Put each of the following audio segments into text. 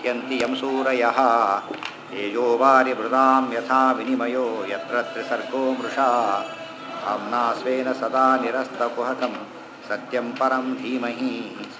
ಮುಹ್ಯಂತಿ M ಸೂರಯಃ ತೇಜೋ ವಾರಿ ಮೃದಾಂ ಯಥಾ ವಿನಿಮಯೋ ಯತ್ರ ತ್ರಿಸರ್ಗೋ ಮೃಷಾ ಆಮ್ನಾ ಸ್ವೇನ ಸದಾ ನಿರಸ್ತಕುಹಕಂ ಸತ್ಯಂ ಪರಂ ಧೀಮಹಿ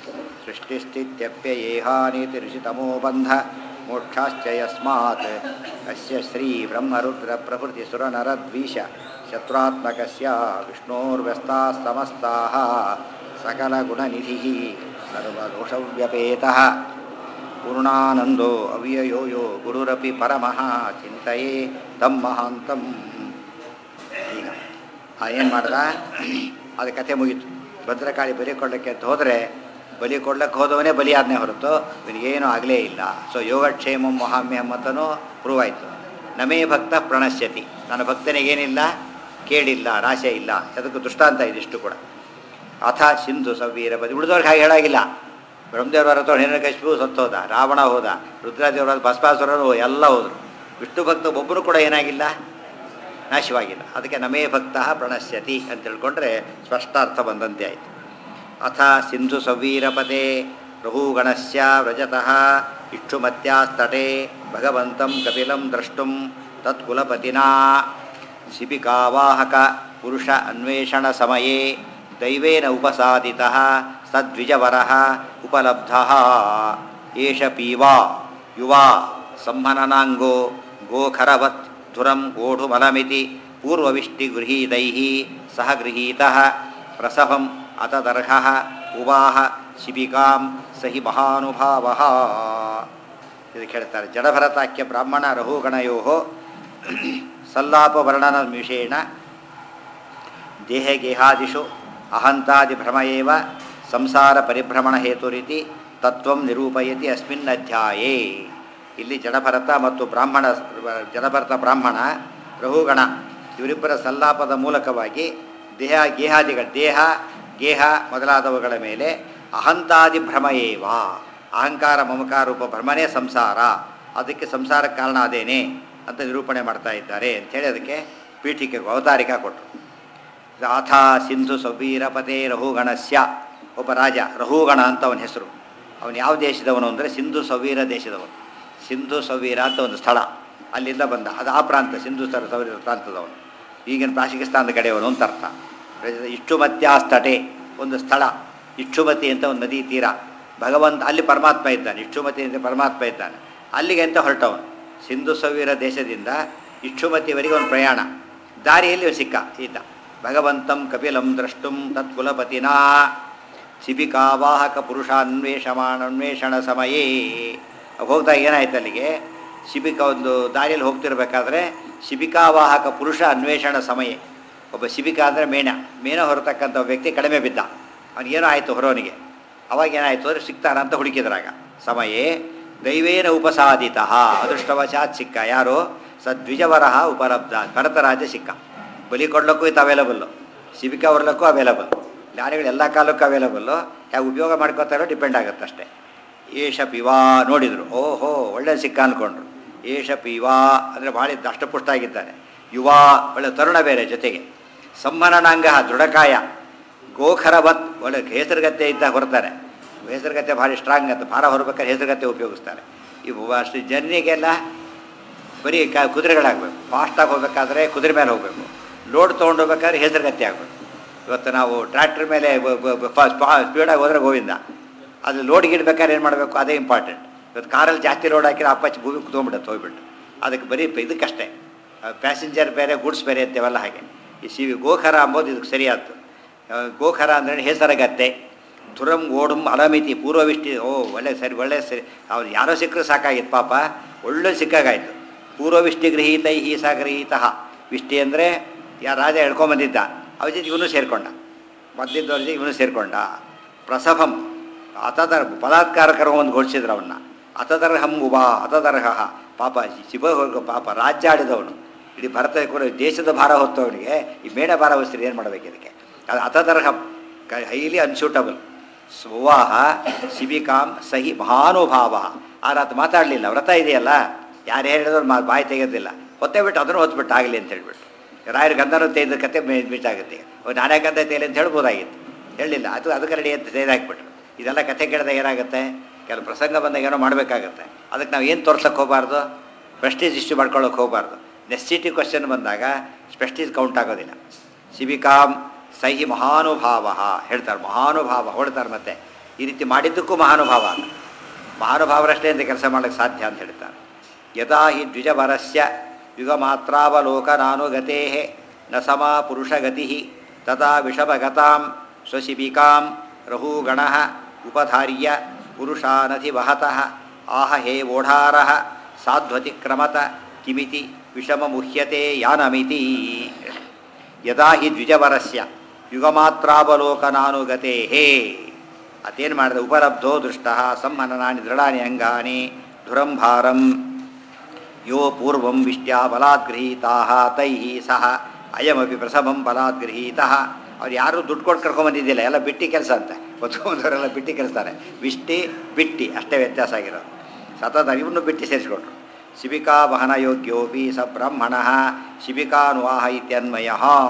ಸೃಷ್ಟಿಸ್ಥಿತ್ಯಪ್ಯಯೇಹಾನಿತಿರ್ಷಿತಮೋ ಬಂಧ ಮೋಕ್ಷಾಶ್ಚ ಯಸ್ಮಾತ್ ಅಸ್ಯ ಶ್ರೀ ಬ್ರಹ್ಮರುದ್ರ ಪ್ರಭೃತಿ ಸುರನರದ್ವೀಶ ಶತ್ರುತ್ಮಕಸ್ಯ ವಿಷ್ಣೋರ್ವ್ಯಸ್ತಾः ಸಮಸ್ತಾः सकलगुणनिधिः सर्वदोषव्यपेतः पूर्णानन्दो अव्ययो यो गुरुरपि परमः ಚಿಂತೆಯೇ ತಮ್ಮ ಮಹಾಂತಂ ಈಗ ಏನು ಮಾಡ್ದ ಅದು ಕಥೆ ಮುಗೀತು ಭದ್ರಕಾಳಿ ಬಲಿ ಕೊಡಲಿಕ್ಕೆ ಅಂತ ಹೋದರೆ ಬಲಿ ಕೊಡ್ಲಿಕ್ಕೆ ಹೋದವನೇ ಬಲಿಯಾದನೆ ಹೊರತು ಇವನಿಗೇನೂ ಆಗಲೇ ಇಲ್ಲ ಸೊ ಯೋಗಕ್ಷೇಮಂ ಮಹಾಮ್ಯಂ ಅಂತನೂ ಪ್ರೂವ್ ಆಯಿತು ನಮೇ ಭಕ್ತ ಪ್ರಣಶ್ಯತಿ ನನ್ನ ಭಕ್ತನಿಗೇನಿಲ್ಲ ಕೇಳಿಲ್ಲ ನಾಶ ಇಲ್ಲ ಅದಕ್ಕೆ ದೃಷ್ಟಾಂತ ಇದಿಷ್ಟು ಕೂಡ ಅಥ ಸಿಂಧು ಸವೀರ ಬದಿ ಉಳಿದವ್ರಿಗೆ ಹಾಗೆ ಹೇಳಾಗಿಲ್ಲ ಬ್ರಹ್ಮದೇವರ ಹತ್ರ ಹಿರಣ್ಯಕಶಿಪು ಸತ್ತೋದ ರಾವಣ ಹೋದ ರುದ್ರಾದೇವರ ಭಸ್ಮಾಸುರರು ಎಲ್ಲ ಹೋದರು ವಿಷ್ಣು ಭಕ್ತ ಒಬ್ಬರು ಕೂಡ ಏನಾಗಿಲ್ಲ ನಾಶವಾಗಿಲ್ಲ ಅದಕ್ಕೆ ನಮೇ ಭಕ್ತ ಪ್ರಣಶ್ಯತಿ ಅಂತ ತಿಳ್ಕೊಂಡ್ರೆ ಸ್ಪಷ್ಟಾರ್ಥ ಬಂದಂತೆ ಆಯಿತು ಅಥ ಸಿಂಧು ಸವೀರಪದೇ ರಘುಗಣಸ್ಯ ವ್ರಜತಃ ಇಕ್ಷುಮತ್ಯಾಸ್ತಟೆ ಭಗವಂತಂ ಕಪಿಲಂ ದ್ರಷ್ಟುಂ ತತ್ಕುಲಪತಿನಾ ಶಿಬಿಕಾವಾಹಕ ಪುರುಷ ಅನ್ವೇಷಣ ಸಮಯೇ ದೈವೇನ ಉಪಸಾದಿತಃ ಸದ್ವಿಜವರಃ ಉಪಲಬ್ಧಃ ಏಷ ಪೀವಾ ಯುವಾ ಸಂಹನನಾಂಗೋ ಗೋಖರವತ್ ಧುರಂ ಗೋಢುಮಲಮಿತಿ ಪೂರ್ವವಿಷ್ಟಿಗೃಹೀತೈಃ ಸಹ ಗೃಹೀತಃ ಪ್ರಸವಂ ಅತದರ್ಹಃ ಉವಾಹ ಶಿಬಿಕಾಂ ಸಹಿ ಮಹಾನುಭಾವಃ ಇದಕ್ಕೆ ಹೇಳ್ತಾರೆ ಜಡಭರತಾಖ್ಯ ಬ್ರಾಹ್ಮಣ ರಹುಗಣಯೋ ಸಲ್ಲಾಪವರ್ಣನ ವಿಷೇಣ ದೇಹಗೇಹಾದಿಷು ಅಹಂತಾದಿ ಭ್ರಮ ಏವ ಸಂಸಾರ ಪರಿಭ್ರಮಣ ಹೇತುರಿತಿ ತತ್ವಂ ನಿರೂಪಯತಿ ಅಸ್ಮಿನ್ ಅಧ್ಯಾಯೇ ಇಲ್ಲಿ ಜಡಭರತ ಮತ್ತು ಬ್ರಾಹ್ಮಣ ಜಡಭರತ ಬ್ರಾಹ್ಮಣ ರಹುಗಣ ಇವರಿಬ್ಬರ ಸಲ್ಲಾಪದ ಮೂಲಕವಾಗಿ ದೇಹ ಗೇಹಾದಿಗಳ ದೇಹ ಗೇಹ ಮೊದಲಾದವುಗಳ ಮೇಲೆ ಅಹಂತಾದಿ ಭ್ರಮ ಏವ ಅಹಂಕಾರ ಮಮಕಾರ ರೂಪ ಭ್ರಮನೇ ಸಂಸಾರ ಅದಕ್ಕೆ ಸಂಸಾರ ಕಾರಣ ಅದೇನೆ ಅಂತ ನಿರೂಪಣೆ ಮಾಡ್ತಾ ಇದ್ದಾರೆ ಅಂಥೇಳಿ ಅದಕ್ಕೆ ಪೀಠಿಕೆ ಅವತಾರಿಕ ಕೊಟ್ಟರು ರಾಥ ಸಿಂಧು ಸವೀರಪತೆ ರಹುಗಣಸ್ಯ ಒಬ್ಬ ರಾಜ ರಹುಗಣ ಅಂತ ಅವನ ಹೆಸರು ಅವನು ಯಾವ ದೇಶದವನು ಅಂದರೆ ಸಿಂಧು ಸವೀರ ದೇಶದವನು ಸಿಂಧು ಸವೀರ ಅಂತ ಒಂದು ಸ್ಥಳ ಅಲ್ಲಿಂದ ಬಂದ ಅದು ಆ ಪ್ರಾಂತ ಸಿಂಧು ಸರ ಸವೀರ ಪ್ರಾಂತದವನು ಈಗಿನ ಪಾಕಿಸ್ತಾನದ ಕಡೆಯವನು ಅಂತ ಅರ್ಥ ಇಷ್ಟುಮತ್ಯಾಸ್ತಟೆ ಒಂದು ಸ್ಥಳ ಇಕ್ಷುಮತಿ ಅಂತ ಒಂದು ನದಿ ತೀರ ಭಗವಂತ ಅಲ್ಲಿ ಪರಮಾತ್ಮ ಇದ್ದಾನೆ ಇಕ್ಷುಮತಿ ಅಂತ ಪರಮಾತ್ಮ ಇದ್ದಾನೆ ಅಲ್ಲಿಗೆ ಅಂತ ಹೊರಟವನು ಸಿಂಧು ಸವೀರ ದೇಶದಿಂದ ಇಕ್ಷುಮತಿವರೆಗೆ ಒಂದು ಪ್ರಯಾಣ ದಾರಿಯಲ್ಲಿ ಸಿಕ್ಕ ಈತ ಭಗವಂತಂ ಕಪಿಲಂ ದ್ರಷ್ಟುಂ ತತ್ಕುಲಪತಿನಾ ಶಿಬಿಕಾವಾಹಕ ಪುರುಷಾನ್ವೇಷಮಾಣ ಅನ್ವೇಷಣ ಸಮಯೇ ಹೋಗ್ದಾಗ ಏನಾಯ್ತು ಅಲ್ಲಿಗೆ ಶಿಬಿಕ ಒಂದು ದಾರಿಯಲ್ಲಿ ಹೋಗ್ತಿರ್ಬೇಕಾದ್ರೆ ಶಿಬಿಕಾವಾಹಕ ಪುರುಷ ಅನ್ವೇಷಣ ಸಮಯ ಒಬ್ಬ ಶಿಬಿಕಾ ಅಂದರೆ ಮೇಣ ಮೇಣ ಹೊರತಕ್ಕಂಥ ವ್ಯಕ್ತಿ ಕಡಿಮೆ ಬಿದ್ದ ಅವನಿಗೇನೋ ಆಯಿತು ಹೊರೋನಿಗೆ ಅವಾಗ ಏನಾಯಿತು ಅಂದರೆ ಸಿಗ್ತಾನ ಅಂತ ಹುಡುಕಿದ್ರಾಗ ಸಮಯೇ ದೈವೇನ ಉಪಸಾದಿತ ಅದೃಷ್ಟವಶಾತ್ ಸಿಕ್ಕ ಯಾರು ಸದ್ವಿಜವರಹ ಉಪಲಬ್ಧ ಭರತರಾಜ ಸಿಕ್ಕ ಬಲಿ ಕೊಡ್ಲಿಕ್ಕೂ ಇದು ಅವೈಲಬಲ್ಲು ಶಿಬಿಕಾ ಹೊರ್ಲಕ್ಕೂ ಅವೈಲಬಲ್ ಜ್ಞಾನಿಗಳು ಎಲ್ಲ ಕಾಲಕ್ಕೂ ಅವೈಲಬಲ್ಲು ಹೇಗೆ ಉಪಯೋಗ ಮಾಡ್ಕೋತಾರೋ ಡಿಪೆಂಡ್ ಆಗುತ್ತೆ ಅಷ್ಟೇ ಏಷ ಪಿವಾ ನೋಡಿದರು ಓಹೋ ಒಳ್ಳೆ ಸಿಕ್ಕ ಅಂದ್ಕೊಂಡ್ರು ಏಷ ಪಿವಾ ಅಂದರೆ ಭಾಳ ದಷ್ಟಪುಷ್ಟ ಆಗಿದ್ದಾನೆ ಯುವ ಒಳ್ಳೆ ತರುಣ ಬೇರೆ ಜೊತೆಗೆ ಸಂಹರಣಾಂಗ ದೃಢಕಾಯ ಗೋಖರವತ್ ಒಳ್ಳೆ ಹೆಸರುಗತ್ತೆ ಇದ್ದ ಹೊರ್ತಾರೆ ಹೆಸರುಗತ್ತೆ ಭಾರಿ ಸ್ಟ್ರಾಂಗ್ ಅಂತ ಭಾರ ಹೊರಬೇಕಾದ್ರೆ ಹೆಸರುಗತ್ತೆ ಉಪಯೋಗಿಸ್ತಾರೆ ಇವು ಅಷ್ಟು ಜರ್ನಿಗೆಲ್ಲ ಬರೀ ಕ ಕುದುರೆಗಳಾಗಬೇಕು ಫಾಸ್ಟಾಗಿ ಹೋಗ್ಬೇಕಾದ್ರೆ ಕುದುರೆ ಮೇಲೆ ಹೋಗಬೇಕು ಲೋಡ್ ತೊಗೊಂಡು ಹೋಗ್ಬೇಕಾದ್ರೆ ಹೆಸರುಗತ್ತೆ ಆಗಬೇಕು ಇವತ್ತು ನಾವು ಟ್ರ್ಯಾಕ್ಟರ್ ಮೇಲೆ ಸ್ಪೀಡಾಗಿ ಹೋದ್ರೆ ಗೋವಿಂದ ಅದು ಲೋಡ್ಗೆ ಇಡ್ಬೇಕಾದ್ರೆ ಏನು ಮಾಡಬೇಕು ಅದೇ ಇಂಪಾರ್ಟೆಂಟ್ ಇವತ್ತು ಕಾರಲ್ಲಿ ಜಾಸ್ತಿ ಲೋಡ್ ಹಾಕಿದ್ರೆ ಅಪ್ಪಾಚಿ ಭೂಮಿ ಕುತ್ಕೊಂಡ್ಬಿಡುತ್ತೆ ಹೋಗ್ಬಿಟ್ಟು ಅದಕ್ಕೆ ಬರೀ ಇದಕ್ಕಷ್ಟೇ ಪ್ಯಾಸೆಂಜರ್ ಬೇರೆ ಗೂಡ್ಸ್ ಬೇರೆ ಅಂತೇವಲ್ಲ ಹಾಗೆ ಈ ಸಿ ಗೋಖರ ಅಂಬೋದು ಇದಕ್ಕೆ ಸರಿಯಾದ್ದು ಗೋಖರ ಅಂದರೆ ಹೆಸರಗತ್ತೆ ತುರಂ ಓಡುಂ ಅಲಮಿತಿ ಪೂರ್ವವಿಷ್ಟಿ ಓ ಒಳ್ಳೆ ಸರಿ ಒಳ್ಳೆ ಸರಿ ಅವ್ರು ಯಾರೋ ಸಿಕ್ಕರು ಸಾಕಾಗಿತ್ತು ಪಾಪ ಒಳ್ಳೆ ಸಿಕ್ಕಾಗಾಯ್ತು ಪೂರ್ವವಿಷ್ಟಿ ಗೃಹೀತೈ ಹೀಸ ಗೃಹೀತ ವಿಷ್ಟಿ ಅಂದರೆ ಯಾ ರಾಜ ಹೇಳ್ಕೊಂಬಂದಿದ್ದ ಅವ್ರ ಜೊತೆ ಇವನು ಸೇರಿಕೊಂಡ ಮೊದಲಿದ್ದವ್ರ ಜೊತೆ ಇವನು ಸೇರಿಕೊಂಡ ಪ್ರಸಭಂ ಅತದರ್ ಬಲಾತ್ಕಾರಕರ ಒಂದು ಘೋಷಿಸಿದ್ರು ಅವನ್ನ ಅತದರ್ಹಂ ಉಬಾ ಅತದರ್ಹ ಪಾಪ ಶಿವ ಪಾಪ ರಾಜ್ಯ ಆಡಿದವನು ಇಡೀ ಭರತ ಕೂಡ ದೇಶದ ಭಾರ ಹೊತ್ತವನಿಗೆ ಈ ಮೇಣ ಭಾರ ಹೊಸ್ತಿರಿ ಏನು ಮಾಡಬೇಕು ಇದಕ್ಕೆ ಅದು ಅತದರ್ಹಂ ಹೈಲಿ ಅನ್ಸೂಟಬಲ್ ಸ್ವವಾಹ ಶಿಬಿಕಾಂ ಸಹಿ ಮಹಾನುಭಾವ ಆ ರಾತ್ ಮಾತಾಡಲಿಲ್ಲ ವ್ರತ ಇದೆಯಲ್ಲ ಯಾರು ಹೇಳಿದ್ರು ಮಾ ಬಾಯಿ ತೆಗೆಯೋದಿಲ್ಲ ಹೊತ್ತೇ ಬಿಟ್ಟು ಅದನ್ನು ಹೊತ್ಬಿಟ್ಟು ಆಗಲಿ ಅಂತ ಹೇಳ್ಬಿಟ್ಟು ರಾಯರು ಗಂಧನೂ ತೆಗೆದ ಕತೆ ಮಿಟ್ಟಾಗುತ್ತೆ ನಾನೇ ಗಂಧ ತೇಲಿ ಅಂತ ಹೇಳ್ಬೋದಾಗಿತ್ತು ಹೇಳಲಿಲ್ಲ ಅದು ಅದಕ್ಕೆ ರೆಡಿ ಅಂತ ತೆಗೆದು ಹಾಕ್ಬಿಟ್ರು ಇದೆಲ್ಲ ಕಥೆ ಕೇಳಿದಾಗ ಏನಾಗುತ್ತೆ ಕೆಲವು ಪ್ರಸಂಗ ಬಂದಾಗ ಏನೋ ಮಾಡಬೇಕಾಗತ್ತೆ ಅದಕ್ಕೆ ನಾವು ಏನು ತೋರ್ಸಕ್ಕೆ ಹೋಗಬಾರ್ದು ಪ್ರೆಸ್ಟೀಜ್ ಇಶ್ಯೂ ಮಾಡ್ಕೊಳ್ಳೋಕೆ ಹೋಗಬಾರ್ದು ನೆಸಿಟಿ ಕ್ವಶನ್ ಬಂದಾಗ ಪ್ರೆಸ್ಟೀಜ್ ಕೌಂಟ್ ಆಗೋದಿಲ್ಲ ಶಿಬಿಕಾಂ ಸಹಿ ಮಹಾನುಭಾವ ಹೇಳ್ತಾರೆ ಮಹಾನುಭಾವ ಹೊಡ್ತಾರೆ ಮತ್ತೆ ಈ ರೀತಿ ಮಾಡಿದ್ದಕ್ಕೂ ಮಹಾನುಭಾವ ಅಂತ ಮಹಾನುಭಾವರಷ್ಟೇ ಅಂತ ಕೆಲಸ ಮಾಡಲಿಕ್ಕೆ ಸಾಧ್ಯ ಅಂತ ಹೇಳ್ತಾರೆ ಯದಾ ಹಿ ದ್ವಿಜವರಸ್ಯ ಯುಗಮಾತ್ರಾವಲೋಕನಾನುಗತೆ ನ ಸಮಾ ಪುರುಷಗತಿ ತದಾ ವಿಷಭಗತಾಂ ಸ್ವಶಿಬಿಕಾಂ ರಹೂಗಣ ಉಪಧಾರ್ಯ ಪುರುಷಾನಧಿ ವಹತಃ ಆಹ ಹೇ ಓಢಾರ ಸಾಧ್ವತಿಕ್ರಮತ ಕಿಮಿತಿ ವಿಷಮಮುಹ್ಯತೆ ಯಾನಮಿತಿ ಯದಾ ಹಿ ದ್ವಿಜವರಸ್ಯ ಯುಗಮಾತ್ರಾವಲೋಕನಾನುಗತೆ ಅತೇನು ಮಾಡಿದ ಉಪಲಬ್ಧೋ ದೃಷ್ಟ ಸಂಹನನಾನಿ ದೃಢಾನಿ ಅಂಗಾನಿ ಧುರಂಭಾರಂ ಯೋ ಪೂರ್ವಂ ವಿಷ್ಟ್ಯಾ ಬಲಾದ್ಗೃಹೀತಾ ತೈ ಸಹ ಅಯಮಪಿ ಪ್ರಥಮಂ ಬಲಾದ್ಗೃಹೀತಃ ಅವ್ರು ಯಾರೂ ದುಡ್ಡು ಕೊಟ್ಟು ಕರ್ಕೊಂಬಂದಿದ್ದಿಲ್ಲ ಎಲ್ಲ ಬಿಟ್ಟಿ ಕೆಲಸ ಅಂತ ಒತ್ಕೊಂಬಂದವರೆಲ್ಲ ಬಿಟ್ಟಿ ಕೆಲಸ್ತಾರೆ ವಿಷ್ಟಿ ಬಿಟ್ಟಿ ಅಷ್ಟೇ ವ್ಯತ್ಯಾಸ ಆಗಿರೋದು ಸತತ ಇವನು ಬಿಟ್ಟಿ ಸೇರಿಸ್ಕೊಟ್ರು ಶಿಬಿಕಾ ವಹನ ಯೋಗ್ಯೋಪಿ ಸ ಬ್ರಾಹ್ಮಣ ಶಿಬಿಕಾನುವಾಹ ಇತ್ಯನ್ವಯ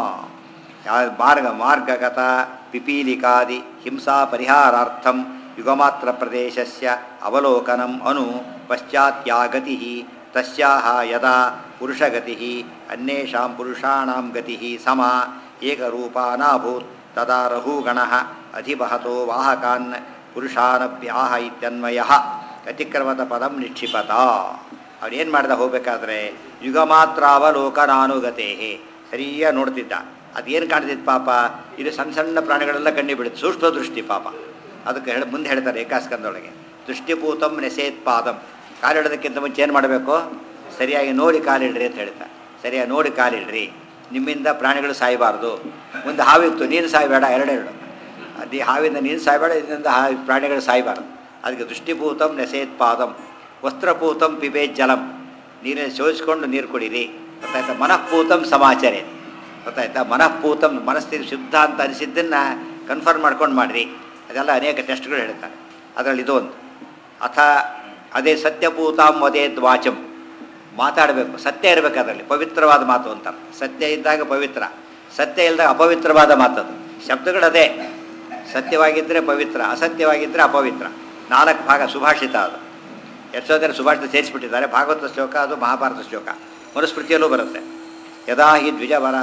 ಮಾರ್ಗ ಮಾರ್ಗಗತ ಪಿಪೀಲಿಕಾದಿ ಹಿಂಸಾ ಪರಿಹಾರಾರ್ಥಂ ಯುಗಮಾತ್ರ ಪ್ರದೇಶಸ್ಯ ಅವಲೋಕನಂ ಅನು ಪಶ್ಚಾತ್ಯಾಗತಿ ತಸ್ಯಾಹ ಯದಾ ಪುರುಷಗತಿ ಅನ್ಯೇಷಾಂ ಪುರುಷಾಣಾಂ ಗತಿ ಸಮ ಏಕರೂಪಾನಾಭೂತ್ ತದಾ ರಘುಗಣ ಅಧಿಪಹತೋ ವಾಹಕಾನ್ ಪುರುಷಾನಭ್ಯಾಹ ಇತ್ಯನ್ವಯ ಅತಿಕ್ರಮದ ಪದಂ ನಿಕ್ಷಿಪತ ಅವನೇನು ಮಾಡ್ದ ಹೋಗಬೇಕಾದ್ರೆ ಯುಗ ಮಾತ್ರ ಅವಲೋಕನಾನುಗತೆ ಸರಿಯ ನೋಡ್ತಿದ್ದ ಅದೇನು ಕಾಣ್ತಿತ್ತು ಪಾಪ ಇದು ಸಣ್ಣ ಸಣ್ಣ ಪ್ರಾಣಿಗಳೆಲ್ಲ ಕಣ್ಣಿ ಬಿಡುತ್ತೆ ಸೂಕ್ಷ್ಮ ದೃಷ್ಟಿ ಪಾಪ ಅದಕ್ಕೆ ಹೇಳಿ ಮುಂದೆ ಹೇಳ್ತಾರೆ ಏಕಾಸ್ಕಂದೊಳಗೆ ದೃಷ್ಟಿಪೂತಂ ನೆಸೇತ್ ಪಾದಂ ಕಾಲಿಡೋದಕ್ಕಿಂತ ಮುಂಚೆ ಏನು ಮಾಡಬೇಕು ಸರಿಯಾಗಿ ನೋಡಿ ಕಾಲಿಡ್ರಿ ಅಂತ ಹೇಳ್ತಾರೆ ಸರಿಯಾಗಿ ನೋಡಿ ಕಾಲಿಡ್ರಿ ನಿಮ್ಮಿಂದ ಪ್ರಾಣಿಗಳು ಸಾಯಬಾರ್ದು ಮುಂದೆ ಹಾವಿತ್ತು ನೀನು ಸಾಯಬೇಡ ಎರಡೆರಡು ಅದು ಈ ಹಾವಿಂದ ನೀನು ಸಾಯಬೇಡ ಇದರಿಂದ ಹಾ ಪ್ರಾಣಿಗಳು ಸಾಯಬಾರ್ದು ಅದಕ್ಕೆ ದೃಷ್ಟಿಪೂತಂ ನೆಸೇತ್ ಪಾದಂ ವಸ್ತ್ರಪೂತಂ ಪಿಬೇತ್ ಜಲಂ ನೀರನ್ನು ಶೋಧಿಸ್ಕೊಂಡು ನೀರು ಕುಡೀರಿ ಗೊತ್ತಾಯ್ತಾ ಮನಃಪೂತಂ ಸಮಾಚಾರ ಗೊತ್ತಾಯ್ತಾ ಮನಃಪೂತಂ ಮನಸ್ಥಿತಿ ಶುದ್ಧ ಅಂತ ಅನಿಸಿದ್ದನ್ನು ಕನ್ಫರ್ಮ್ ಮಾಡ್ಕೊಂಡು ಮಾಡಿರಿ ಅದೆಲ್ಲ ಅನೇಕ ಟೆಸ್ಟ್ಗಳು ಹೇಳ್ತಾರೆ ಅದರಲ್ಲಿ ಇದೊಂದು ಅಥ ಅದೇ ಸತ್ಯಪೂತಾಂ ವದೇದ್ ವಾಚಂ ಮಾತಾಡಬೇಕು ಸತ್ಯ ಇರಬೇಕು ಅದರಲ್ಲಿ ಪವಿತ್ರವಾದ ಮಾತು ಅಂತಾರೆ ಸತ್ಯ ಇದ್ದಾಗ ಪವಿತ್ರ ಸತ್ಯ ಇಲ್ಲದಾಗ ಅಪವಿತ್ರವಾದ ಮಾತದು ಶಬ್ದಗಳದೇ ಸತ್ಯವಾಗಿದ್ದರೆ ಪವಿತ್ರ ಅಸತ್ಯವಾಗಿದ್ದರೆ ಅಪವಿತ್ರ ನಾಲ್ಕು ಭಾಗ ಸುಭಾಷಿತ ಅದು ಎಷ್ಟೋ ಜನ ಸುಭಾಷಿತ ಸೇರಿಸ್ಬಿಟ್ಟಿದ್ದಾರೆ ಭಾಗವತ ಶ್ಲೋಕ ಅದು ಮಹಾಭಾರತ ಶ್ಲೋಕ ಮನುಸ್ಮೃತಿಯಲ್ಲೂ ಬರುತ್ತೆ ಯದಾ ಹಿ ದ್ವಿಜವರ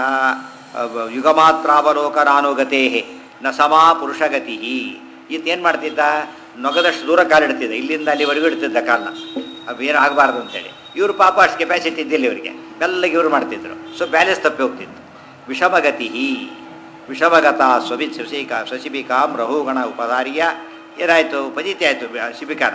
ಯುಗಮಾತ್ರಾವಲೋಕನಾನುಗತೇ ನ ಸಮಾ ಪುರುಷಗತಿ ಈತ ಏನು ಮಾಡ್ತಿದ್ದ ನೊಗದಷ್ಟು ದೂರ ಕಾಲಿಡ್ತಿದ್ದ ಇಲ್ಲಿಂದ ಅಲ್ಲಿವರೆಗೂ ಇಡ್ತಿದ್ದ ಕಾಲನ್ನ ಅದು ಏನು ಆಗಬಾರ್ದು ಅಂತೇಳಿ ಇವರು ಪಾಪ ಅಷ್ಟು ಕೆಪಾಸಿಟಿ ಇದ್ದಿಲ್ಲ ಇವರಿಗೆ ಮೆಲ್ಲಗೆ ಇವರು ಮಾಡ್ತಿದ್ರು ಸೊ ಬ್ಯಾಲೆನ್ಸ್ ತಪ್ಪಿ ಹೋಗ್ತಿತ್ತು ವಿಷಮಗತಿ ವಿಷಮಗತ ಸ್ವಭಿ ಶಶಿಕಾ ಶಶಿಬಿಕಾಂ ರಹುಗಣ ಉಪಧಾರ್ಯ ಏನಾಯಿತು ಪಜಿತಿ ಆಯಿತು ಶಿಬಿಕಾನ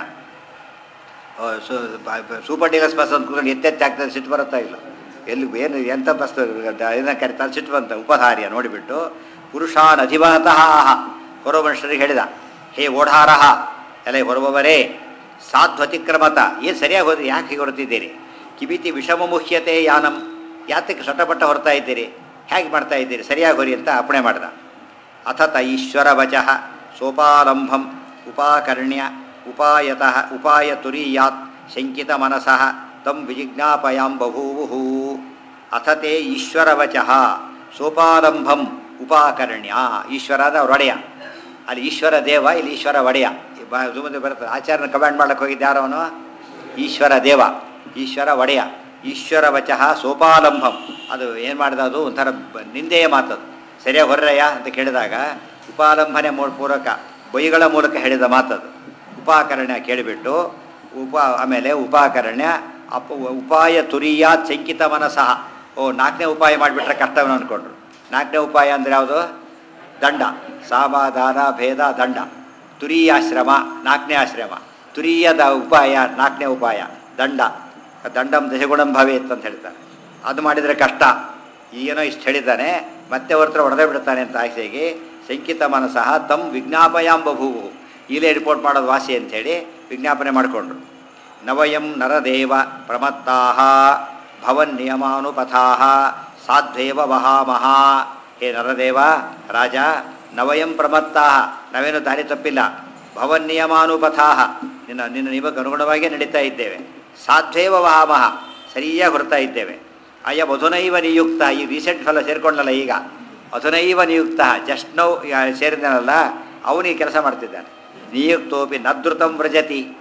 ಸೂಪರ್ ಡೀಲಕ್ಸ್ ಬಸ್ ಅಂತ ಕೂತ್ಕೊಂಡು ಎತ್ತೆತ್ತಿ ಆಗ್ತದೆ ಸಿಟ್ಟು ಬರುತ್ತಾ ಇಲ್ಲ ಎಲ್ಲಿ ಏನು ಎಂಥ ಬಸ್ ಏನೋ ಕರಿತಾರೆ ಸಿಟ್ಟು ಬಂತ ಉಪಧಾರ್ಯ ನೋಡಿಬಿಟ್ಟು ಪುರುಷಾನ್ ಅಧಿವಹತಃ ಹೊರ ಮನುಷ್ಯರಿಗೆ ಹೇಳಿದ ಹೇ ಓಢಾರಹ ಎಲ್ಲ ಹೊರಬವರೇ ಸಾಧ್ವತಿಕ್ರಮತ ಏನು ಸರಿಯಾಗಿ ಹೋದ್ರಿ ಯಾಕೆ ಹೀಗೆ ಹೊರತಿದ್ದೀರಿ ಕಿಬಿತಿ ವಿಷಮ ಮುಖ್ಯತೆ ಯಾನಂ ಯಾತಕ್ಕೆ ಸೊಟಪಟ್ಟ ಹೊರತಾ ಇದ್ದೀರಿ ಹೇಗೆ ಮಾಡ್ತಾ ಇದ್ದೀರಿ ಸರಿಯಾಗಿ ಹೊರಿ ಅಂತ ಅಪ್ಪಣೆ ಮಾಡ್ದ ಅಥತ ಈಶ್ವರ ವಚಃ ಸೋಪಾಲಂಭಂ ಉಪಾಕರ್ಣ್ಯ ಉಪಾಯತಃ ಉಪಾಯ ತುರೀಯಾತ್ ಶಂಕಿತ ಮನಸಃ ತಂ ವಿಜಿಜ್ಞಾಪಯಾಂ ಬಭೂವು ಅಥತೆ ಈಶ್ವರ ವಚಃ ಸೋಪಾಲಂಭಂ ಉಪಾಕರ್ಣ್ಯ ಈಶ್ವರದ ಒಡೆಯ ಅಲ್ಲಿ ಈಶ್ವರ ದೇವ ಇಲ್ಲಿ ಈಶ್ವರ ಒಡೆಯ ಮುಂದೆ ಬರ್ತದೆ ಆಚಾರ್ಯನ ಕಮಾಂಡ್ ಮಾಡಕ್ಕೆ ಹೋಗಿದ್ದ ಯಾರವನು ಈಶ್ವರ ದೇವ ಈಶ್ವರ ಒಡೆಯ ಈಶ್ವರ ವಚಃ ಸೋಪಾಲಂಭಂ ಅದು ಏನು ಮಾಡಿದ ಅದು ಒಂಥರ ಬ- ನಿಂದೆಯ ಮಾತದು ಸರಿಯಾಗಿ ಹೊರ್ರಯ್ಯ ಅಂತ ಕೇಳಿದಾಗ ಉಪಾಲಂಬನೆ ಮೂ ಪೂರ್ವಕ ಬೈಗಳ ಮೂಲಕ ಹೇಳಿದ ಮಾತದು ಉಪಾಕರಣ್ಯ ಕೇಳಿಬಿಟ್ಟು ಉಪ ಆಮೇಲೆ ಉಪಾಕರಣ್ಯ ಅಪ ಉಪಾಯ ತುರಿಯ ಚಂಕಿತ ಮನಸಃ ಓ ನಾಲ್ಕನೇ ಉಪಾಯ ಮಾಡಿಬಿಟ್ರೆ ಕರ್ತವ್ಯ ಅಂದ್ಕೊಂಡ್ರು ನಾಲ್ಕನೇ ಉಪಾಯ ಅಂದರೆ ಯಾವುದು ದಂಡ ಸಾಮಾಧಾನ ಭೇದ ದಂಡ ತುರೀಯಾಶ್ರಮ ನಾಲ್ಕನೇ ಆಶ್ರಮ ತುರೀಯದ ಉಪಾಯ ನಾಲ್ಕನೇ ಉಪಾಯ ದಂಡ ದಂಡಂ ದಶಗುಣಂ ಭವೇತ್ ಅಂತ ಹೇಳ್ತಾರೆ ಅದು ಮಾಡಿದರೆ ಕಷ್ಟ ಏನೋ ಇಷ್ಟು ಹೇಳಿದ್ದಾನೆ ಮತ್ತೆ ಹೊರತ್ರ ಹೊಡೆದೇ ಬಿಡ್ತಾನೆ ಅಂತ ಆಸೆಗೆ ಶಂಕಿತ ಮನಸಃ ತಮ್ ವಿಜ್ಞಾಪಯಾಂ ಬಭೂವು ಇಲ್ಲೇ ರಿಪೋರ್ಟ್ ಮಾಡೋದು ವಾಸಿ ಅಂಥೇಳಿ ವಿಜ್ಞಾಪನೆ ಮಾಡಿಕೊಂಡ್ರು ನವಯಂ ನರದೇವ ಪ್ರಮತ್ತಾಹ ಭವನ್ ನಿಯಮಾನುಪಥಾಹ ಸಾಧ್ವೇವ ವಹಾಮಹ ಹೇ ನರದೇವ ರಾಜ ನವಯಂ ಪ್ರಮತ್ತಾಹ ನಾವೇನು ದಾರಿ ತಪ್ಪಿಲ್ಲ ಭವನ್ ನಿಯಮಾನುಪಥಾಹ ನಿನ್ನ ನಿನ್ನ ನಿಮಗೆ ಅನುಗುಣವಾಗಿ ನಡೀತಾ ಇದ್ದೇವೆ ಸಾಧ್ವೇವ ವಹಾಮಹ ಸರಿಯಾಗಿ ಹೊರತಾ ಇದ್ದೇವೆ ಅಯ್ಯ ಮಧುನೈವ ನಿಯುಕ್ತ ಈ ರೀಸೆಂಟ್ ಫಲ ಸೇರ್ಕೊಂಡಲ್ಲ ಈಗ ಮಧುನೈವ ನಿಯುಕ್ತ ಜಸ್ಟ್ ನೌ ಸೇರಿದಾನಲ್ಲ ಅವನಿಗೆ ಕೆಲಸ ಮಾಡ್ತಿದ್ದಾನೆ ನಿಯುಕ್ತೋಪಿ ನದೃತಂ ವ್ರಜತಿ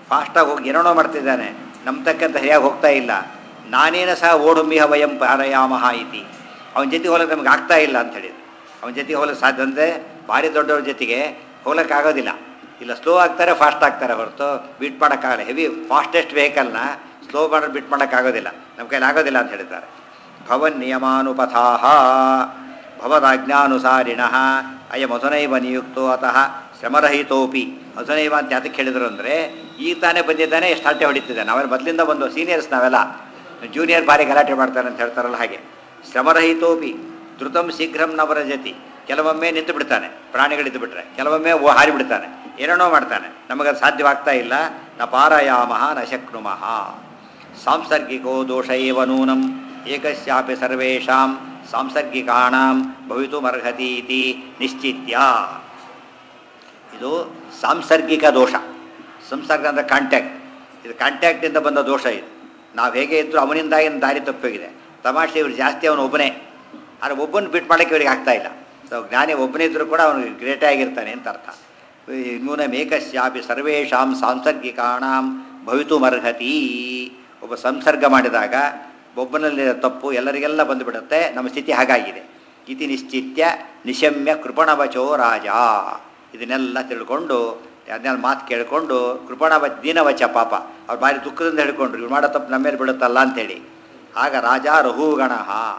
ಫಾಸ್ಟಾಗಿ ಹೋಗಿ ಏನೇನೋ ಮಾಡ್ತಿದ್ದಾನೆ ನಮ್ಮ ತಕ್ಕಂತ ಸರಿಯಾಗಿ ಹೋಗ್ತಾ ಇಲ್ಲ ನಾನೇನ ಸಹ ಓಡುಮಿಹ ವಯಂ ಪಾರಯಾಮಹ ಇತಿ ಅವನ ಜೊತೆಗೆ ಹೋಗಕ್ಕೆ ನಮ್ಗೆ ಆಗ್ತಾ ಇಲ್ಲ ಅಂತ ಹೇಳಿದ್ರು ಅವನ ಜೊತೆಗೆ ಹೋಗಕ್ಕೆ ಸಾಧ್ಯ ಅಂದರೆ ಭಾರಿ ದೊಡ್ಡವ್ರ ಜೊತೆಗೆ ಹೋಗಕ್ಕಾಗೋದಿಲ್ಲ ಇಲ್ಲ ಸ್ಲೋ ಆಗ್ತಾರೆ ಫಾಸ್ಟ್ ಆಗ್ತಾರೆ ಹೊರತು ಬೀಟ್ ಮಾಡೋಕ್ಕಾಗಲ್ಲ ಹೆವಿ ಫಾಸ್ಟೆಸ್ಟ್ ವೆಹಿಕಲ್ನ ಸ್ಲೋ ಮಾಡೋದು ಬಿಟ್ ಮಾಡೋಕ್ಕಾಗೋದಿಲ್ಲ ನಮ್ಮ ಕೈಲಿ ಆಗೋದಿಲ್ಲ ಅಂತ ಹೇಳಿದ್ದಾರೆ ಭವನ್ ನಿಯಮಾನುಪಥಾಹ ಭವದಾಜ್ಞಾನುಸಾರಿಣ ಅಯ ಮಧುನೈವ ನಿಯುಕ್ತೋ ಅತಃ ಶ್ರಮರಹಿತೋಪಿ ಮಧುನೈವ ಅಂತ ಯಾತಕ್ಕೆ ಹೇಳಿದ್ರು ಅಂದರೆ ಈಗ ತಾನೇ ಬಂದಿದ್ದಾನೆ ಎಷ್ಟು ಹರಟೆ ಹೊಡಿತಿದ್ದಾನೆ ನಾವೆಲ್ಲ ಮೊದಲಿಂದ ಬಂದು ಸೀನಿಯರ್ಸ್ ನಾವೆಲ್ಲ ಜೂನಿಯರ್ ಭಾರಿ ಗಲಾಟೆ ಮಾಡ್ತಾರೆ ಅಂತ ಹೇಳ್ತಾರಲ್ಲ ಹಾಗೆ ಶ್ರಮರಹಿತೋಪಿ ಧೃತಂ ಶೀಘ್ರಂ ನವರಜತಿ ಕೆಲವೊಮ್ಮೆ ನಿಂತು ಬಿಡ್ತಾನೆ ಪ್ರಾಣಿಗಳಿದ್ದು ಬಿಟ್ರೆ ಕೆಲವೊಮ್ಮೆ ಓ ಹಾರಿ ಬಿಡ್ತಾನೆ ಏನೇನೋ ಮಾಡ್ತಾನೆ ನಮಗದು ಸಾಧ್ಯವಾಗ್ತಾ ಇಲ್ಲ ನ ಪಾರಯಾಮಹ ನ ಶಕ್ನುಮಃ ಸಾಂಸರ್ಗಿಕೋ ದೋಷ ಏವ ನೂನಂ ಏಕಸ್ಯಾಪಿ ಸರ್ವೇಷಾಂ ಸಾಂಸರ್ಗಿಕಾಣಾಂ ಭವಿತುಮರ್ಹತಿ ಇತಿ ನಿಶ್ಚಿತ್ಯ ಇದು ಸಾಂಸರ್ಗಿಕ ದೋಷ ಸಂಸರ್ಗ ಅಂದರೆ ಕಾಂಟ್ಯಾಕ್ಟ್ ಇದು ಕಾಂಟ್ಯಾಕ್ಟಿಂದ ಬಂದ ದೋಷ ಇದು ನಾವು ಹೇಗೆ ಇದ್ದರೂ ಅವನಿಂದಾಗಿ ದಾರಿ ತಪ್ಪೋಗಿದೆ ತಮಾಷೆ ಇವ್ರು ಜಾಸ್ತಿ ಅವನು ಒಬ್ಬನೇ ಆದರೆ ಒಬ್ಬನ ಬಿಟ್ಟು ಮಾಡೋಕ್ಕೆ ಇವ್ರಿಗೆ ಆಗ್ತಾ ಇಲ್ಲ ಸೊ ಜ್ಞಾನಿ ಒಬ್ಬನೇ ಇದ್ದರೂ ಕೂಡ ಅವನು ಗ್ರೇಟೇ ಆಗಿರ್ತಾನೆ ಅಂತ ಅರ್ಥ ನೂನಮೇಕಸ್ಯಾಪಿ ಸರ್ವೇಷಾಂ ಸಾಂಸರ್ಗಿಕಾಣಾಂ ಭವಿತುಮರ್ಹತಿ ಒಬ್ಬ ಸಂಸರ್ಗ ಮಾಡಿದಾಗ ಒಬ್ಬನಲ್ಲಿ ತಪ್ಪು ಎಲ್ಲರಿಗೆಲ್ಲ ಬಂದುಬಿಡುತ್ತೆ ನಮ್ಮ ಸ್ಥಿತಿ ಹಾಗಾಗಿದೆ ಇತಿ ನಿಶ್ಚಿತ್ಯ ನಿಶಮ್ಯ ಕೃಪಣವಚೋ ರಾಜ ಇದನ್ನೆಲ್ಲ ತಿಳ್ಕೊಂಡು ಅದನ್ನೆಲ್ಲ ಮಾತು ಕೇಳಿಕೊಂಡು ಕೃಪಣವ ದೀನವಚ ಪಾಪ ಅವ್ರು ಭಾರಿ ದುಃಖದಿಂದ ಹೇಳ್ಕೊಂಡ್ರು ಇವ್ರು ಮಾಡೋ ತಪ್ಪು ನಮ್ಮ ಮೇಲೆ ಬಿಡುತ್ತಲ್ಲ ಅಂಥೇಳಿ ಆಗ ರಾಜ ರಹುಗಣ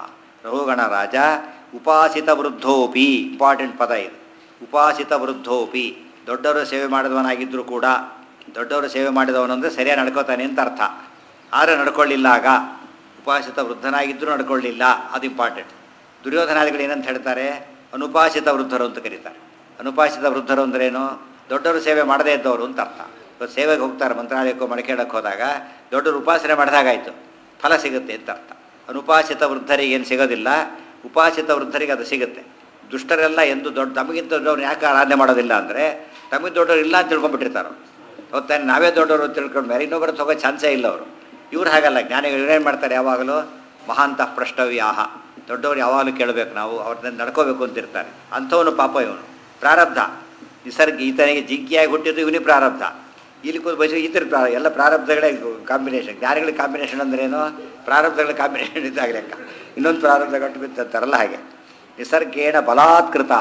ರಹುಗಣ ರಾಜ ಉಪಾಸಿತ ವೃದ್ಧೋಪಿ ಇಂಪಾರ್ಟೆಂಟ್ ಪದ ಇದು ಉಪಾಸಿತ ವೃದ್ಧೋಪಿ ದೊಡ್ಡವರು ಸೇವೆ ಮಾಡಿದವನಾಗಿದ್ದರೂ ಕೂಡ ದೊಡ್ಡವರು ಸೇವೆ ಮಾಡಿದವನಂದರೆ ಸರಿಯಾಗಿ ನಡ್ಕೋತಾನೆ ಅಂತ ಅರ್ಥ ಆದರೆ ನಡ್ಕೊಳ್ಳಿಲ್ಲ ಆಗ ಉಪಾಸಿತ ವೃದ್ಧನಾಗಿದ್ದರೂ ನಡ್ಕೊಳ್ಳಿಲ್ಲ ಅದು ಇಂಪಾರ್ಟೆಂಟ್ ದುರ್ಯೋಧನಾದಿಗಳು ಏನಂತ ಹೇಳ್ತಾರೆ ಅನುಪಾಸಿತ ವೃದ್ಧರು ಅಂತ ಕರೀತಾರೆ ಅನುಪಾಸಿತ ವೃದ್ಧರು ಅಂದ್ರೇನು ದೊಡ್ಡವರು ಸೇವೆ ಮಾಡದೇ ಇದ್ದವರು ಅಂತ ಅರ್ಥ ಇವತ್ತು ಸೇವೆಗೆ ಹೋಗ್ತಾರೆ ಮಂತ್ರಾಲಯಕ್ಕೋ ಮಡಿಕೇಳಕ್ಕೆ ಹೋದಾಗ ದೊಡ್ಡವರು ಉಪಾಸನೆ ಮಾಡಿದಾಗಾಯಿತು ಫಲ ಸಿಗುತ್ತೆ ಅಂತ ಅರ್ಥ ಅನುಪಾಸಿತ ವೃದ್ಧರಿಗೆ ಏನು ಸಿಗೋದಿಲ್ಲ ಉಪಾಸಿತ ವೃದ್ಧರಿಗೆ ಅದು ಸಿಗುತ್ತೆ ದುಷ್ಟರೆಲ್ಲ ಎಂದು ದೊಡ್ಡ ತಮಗಿಂತ ದೊಡ್ಡವ್ರು ಯಾಕೆ ಆರಾಧನೆ ಮಾಡೋದಿಲ್ಲ ಅಂದರೆ ತಮಗೆ ದೊಡ್ಡವರು ಇಲ್ಲ ಅಂತ ತಿಳ್ಕೊಂಡ್ಬಿಟ್ಟಿರ್ತಾರೆ ಹೊತ್ತಾನೆ ನಾವೇ ದೊಡ್ಡವರು ಅಂತ ತಿಳ್ಕೊಂಡು ಮೇಲೆ ಇನ್ನೊಬ್ಬರ ಹೋಗೋ ಚಾನ್ಸೇ ಇಲ್ಲ ಅವರು ಇವ್ರು ಹಾಗಲ್ಲ ಜ್ಞಾನಿಗಳು ಏನು ಮಾಡ್ತಾರೆ ಯಾವಾಗಲೂ ಮಹಾಂತಃ ಪ್ರಷ್ಟವ್ಯಾಹ ದೊಡ್ಡವ್ರು ಯಾವಾಗಲೂ ಕೇಳಬೇಕು ನಾವು ಅವ್ರನ್ನ ನಡ್ಕೋಬೇಕು ಅಂತಿರ್ತಾರೆ ಅಂಥವನು ಪಾಪ ಇವನು ಪ್ರಾರಬ್ಧ ನಿಸರ್ಗ ಈತನಿಗೆ ಜಿಂಕಿಯಾಗಿ ಹುಟ್ಟಿದ್ದು ಇವನಿಗೆ ಪ್ರಾರಬ್ಧ ಇಲ್ಲಿ ಕೂತು ಬಯಸಿ ಈತರ ಪ್ರಾ ಎಲ್ಲ ಪ್ರಾರಬ್ಧಗಳೇ ಕಾಂಬಿನೇಷನ್ ಜ್ಞಾನಿಗಳ ಕಾಂಬಿನೇಷನ್ ಅಂದ್ರೇನು ಪ್ರಾರಬ್ಧಗಳ ಕಾಂಬಿನೇಷನ್ ಇದ್ದಾಗ ಲೆಕ್ಕ ಇನ್ನೊಂದು ಪ್ರಾರಬ್ಧ ಗಟ್ಟು ಬಿತ್ತಂತಾರಲ್ಲ ಹಾಗೆ ನಿಸರ್ಗೇಣ ಬಲಾತ್ಕೃತ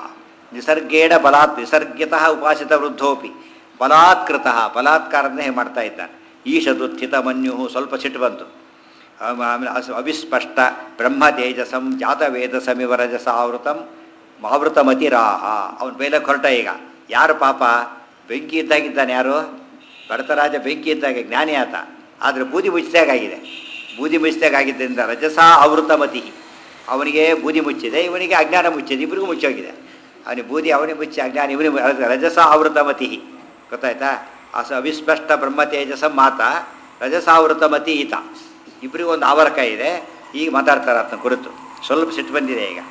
ನಿಸರ್ಗೇಣ ಬಲಾತ್ ನಿಸರ್ಗತಃ ಉಪಾಸಿತ ವೃದ್ಧೋಪಿ ಬಲಾತ್ಕೃತ ಬಲಾತ್ಕಾರನೇ ಮಾಡ್ತಾ ಇದ್ದಾನೆ ಈಶದುತ್ಥಿತ ಮನ್ಯು ಸ್ವಲ್ಪ ಸಿಟ್ಟು ಬಂತು ಆಮ- ಆಮೇಲೆ ಅಸ ಅವಿಸ್ಪಷ್ಟ ಬ್ರಹ್ಮ ತೇಜಸಂ ಜಾತವೇದಸಮಿವ ರಜಸ ಆವೃತಂ ಮಾವೃತಮತಿರಾಹ ಅವನು ಬೇಲಕ್ಕೆ ಹೊರಟ ಈಗ ಯಾರು ಪಾಪ ಬೆಂಕಿ ಇದ್ದಾಗಿದ್ದಾನೆ ಯಾರು ಭರತರಾಜ ಬೆಂಕಿ ಇದ್ದಾಗ ಜ್ಞಾನಿ ಆತ ಆದರೆ ಬೂದಿ ಮುಚ್ಚಿದಾಗಾಗಿದೆ ಬೂದಿ ಮುಚ್ಚಿದಾಗಿದ್ದರಿಂದ ರಜಸ ಆವೃತಮತಿ ಅವನಿಗೆ ಬೂದಿ ಮುಚ್ಚಿದೆ ಇವನಿಗೆ ಅಜ್ಞಾನ ಮುಚ್ಚಿದೆ ಇಬ್ಬರಿಗೂ ಮುಚ್ಚೋಗಿದೆ ಅವನಿಗೆ ಬೂದಿ ಅವನಿಗೆ ಮುಚ್ಚಿ ಅಜ್ಞಾನ ಇವನಿಗೆ ಮು- ರಜಸ ಆವೃತಮತಿ ಗೊತ್ತಾಯ್ತಾ ಅಸ ಅವಿಸ್ಪಷ್ಟ ಬ್ರಹ್ಮ ತೇಜಸ ಮಾತ ರಜಸಾವೃತಮತಿ ಈತ ಇಬ್ಬರಿಗೂ ಒಂದು ಆವರಕ ಇದೆ ಈಗ ಮಾತಾಡ್ತಾರೆ ಅದನ್ನ ಕುರಿತು ಸ್ವಲ್ಪ ಸಿಟ್ಟು ಬಂದಿದೆ ಈಗ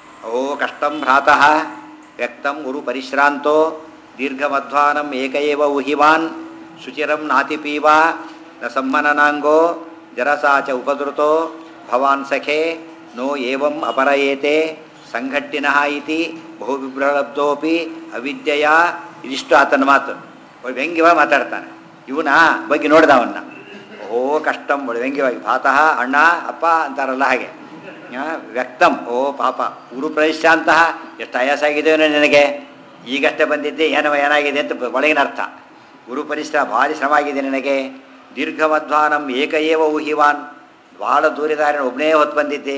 ಓ ಕಷ್ಟಂ ಭ್ರಾತಃ ವ್ಯಕ್ತಂ ಗುರು ಪರಿಶ್ರಾಂತೋ ದೀರ್ಘಮಧ್ವಾನಂ ಏಕಏವ ಉಹಿವಾನ್ ಶುಚಿರಂ ನಾತಿಪೀವ ನ ಸಮ್ಮನನಾಂಗೋ ಜರಸಾ ಚ ಉಪದೃತೋ ಭವಾನ್ ಸಖೆ ನೋ ಏವಂ ಅಪರಯೇತೆ ಸಂಘಟ್ಟಿನಃ ಇತಿ ಬಹು ವಿಭ್ರಲಬ್ಧೋಪಿ ಅವಿದ್ಯೆಯ ಇದಿಷ್ಟು ಆತನ ಮಾತು ಒಳ್ಳೆ ವ್ಯಂಗ್ಯವಾಗಿ ಮಾತಾಡ್ತಾನೆ ಇವನ ಬಗ್ಗೆ ನೋಡ್ದ ಅವನ್ನ ಓ ಕಷ್ಟಂ ಒಳ್ಳೆ ವ್ಯಂಗ್ಯವಾಗಿ ಭಾತಃ ಅಣ್ಣ ಅಪ್ಪ ಅಂತಾರಲ್ಲ ಹಾಗೆ ಆ, ವ್ಯಕ್ತಂ ಓ ಪಾಪ ಗುರು ಪ್ರವೇಶಾಂತಹ ಎಷ್ಟು ಆಯಾಸ ಆಗಿದೆಯೋ ನಿನಗೆ ಈಗಷ್ಟೇ ಬಂದಿದ್ದೆ ಏನವ ಏನಾಗಿದೆ ಅಂತ ಒಳಗಿನ ಅರ್ಥ ಗುರು ಪರಿಶ್ರಮ ಭಾರಿ ಶ್ರಮ ಆಗಿದೆ ನಿನಗೆ ದೀರ್ಘಮಧ್ವಾನಂ ಏಕ ಏವ ಊಹಿವಾನ್ ಭಾಳ ದೂರಿದಾರೆ ಒಬ್ಬನೇ ಹೊತ್ತು ಬಂದಿದ್ದೆ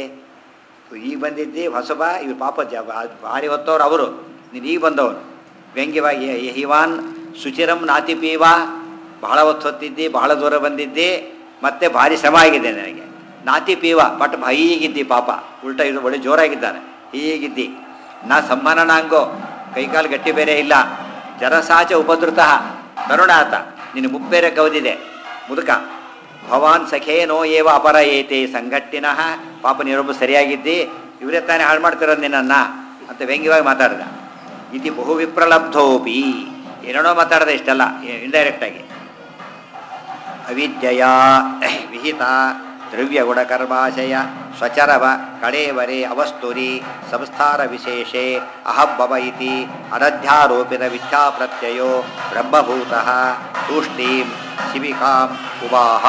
ಈಗ ಬಂದಿದ್ದಿ ಹೊಸಬ ಇವ್ರು ಪಾಪ ಜ ಬಾ- ಭಾರಿ ಹೊತ್ತವ್ರು ಅವರು ನೀನು ಈಗ ಬಂದವನು ವ್ಯಂಗ್ಯವಾಗಿ ಯ- ಹಿವಾನ್ ಸುಚಿರಂ ನಾತಿಪೀವ ಬಹಳ ಹೊತ್ತು ಹೊತ್ತಿದ್ದಿ ಬಹಳ ದೂರ ಬಂದಿದ್ದಿ ಮತ್ತೆ ಭಾರಿ ಶ್ರಮ ಆಗಿದೆ ನನಗೆ ನಾತಿ ಪೀವ ಬಟ್ ಹೀಗಿದ್ದಿ ಪಾಪ ಉಲ್ಟ ಇದು ಒಳ್ಳೆ ಜೋರಾಗಿದ್ದಾನೆ ಹೀಗಿದ್ದಿ ನಾ ಸಂಮಾನನಾಂಗೋ ಕೈಕಾಲು ಗಟ್ಟಿ ಬೇರೆ ಇಲ್ಲ ಜರಸಾಚ ಉಪದ್ರುತಃ ಕರುಣಾತ ನಿನ್ನ ಮುಪ್ಪೇರೆ ಕವದಿದೆ ಮುದುಕ ಭವಾನ್ ಸಖೇನೋ ಏವ ಅಪರ ಏತೆ ಸಂಘಟ್ಟಿನಃ ಪಾಪ ನೀರೊಬ್ಬ ಸರಿಯಾಗಿದ್ದಿ ಇವರೇ ತಾನೇ ಹಾಳು ಮಾಡ್ತಿರೋದು ನಿನ್ನನ್ನ ಅಂತ ವ್ಯಂಗ್ಯವಾಗಿ ಮಾತಾಡಿದ ಇತಿ ಬಹು ವಿಪ್ರಲಬ್ಧೋಪಿ ಏನೇನೋ ಮಾತಾಡ್ದ ಇಷ್ಟೆಲ್ಲ ಇಂಡೈರೆಕ್ಟಾಗಿ ಅವಿದ್ಯೆಯ ವಿಹಿತ ದ್ರವ್ಯಗುಣಕರ್ಮಾಶಯ ಸ್ವಚರವ ಕಡೇವರೆ ಅವಸ್ತುರಿ ಸಂಸ್ಥಾನ ವಿಶೇಷೆ ಅಹಬ್ಬವ ಇತಿ ಅನಧ್ಯಾರೋಪಿತ ಮಿಥ್ಯಾ ಪ್ರತ್ಯಯೋ ಬ್ರಹ್ಮಭೂತಃ ತೂಷ್ಣೀಂ ಶಿಬಿಕಾಂ ಉವಾಹ